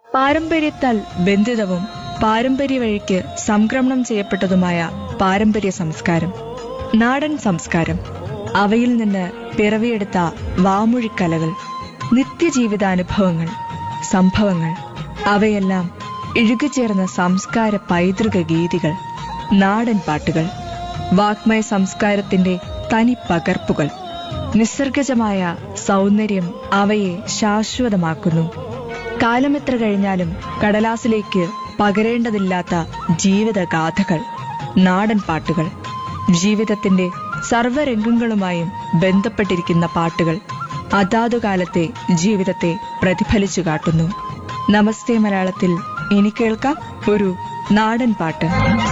പാരമ്പര്യത്താൽ ബന്ധിതവും പാരമ്പര്യ വഴിക്ക് സംക്രമണം ചെയ്യപ്പെട്ടതുമായ പാരമ്പര്യ സംസ്കാരം നാടൻ സംസ്കാരം അവയിൽ നിന്ന് പിറവിയെടുത്ത വാമൊഴിക്കലകൾ നിത്യജീവിതാനുഭവങ്ങൾ സംഭവങ്ങൾ അവയെല്ലാം ഇഴുകിച്ചേർന്ന സംസ്കാര പൈതൃക ഗീതികൾ നാടൻ പാട്ടുകൾ വാഗ്മയ സംസ്കാരത്തിന്റെ തനി പകർപ്പുകൾ നിസ്സർഗജമായ സൗന്ദര്യം അവയെ ശാശ്വതമാക്കുന്നു കാലമെത്ര കഴിഞ്ഞാലും കടലാസിലേക്ക് പകരേണ്ടതില്ലാത്ത ജീവിതഗാഥകൾ നാടൻ പാട്ടുകൾ ജീവിതത്തിന്റെ സർവ്വരംഗങ്ങളുമായും ബന്ധപ്പെട്ടിരിക്കുന്ന പാട്ടുകൾ അതാതു കാലത്തെ ജീവിതത്തെ പ്രതിഫലിച്ചു കാട്ടുന്നു നമസ്തേ മലയാളത്തിൽ ഇനി കേൾക്കാം ഒരു നാടൻ പാട്ട്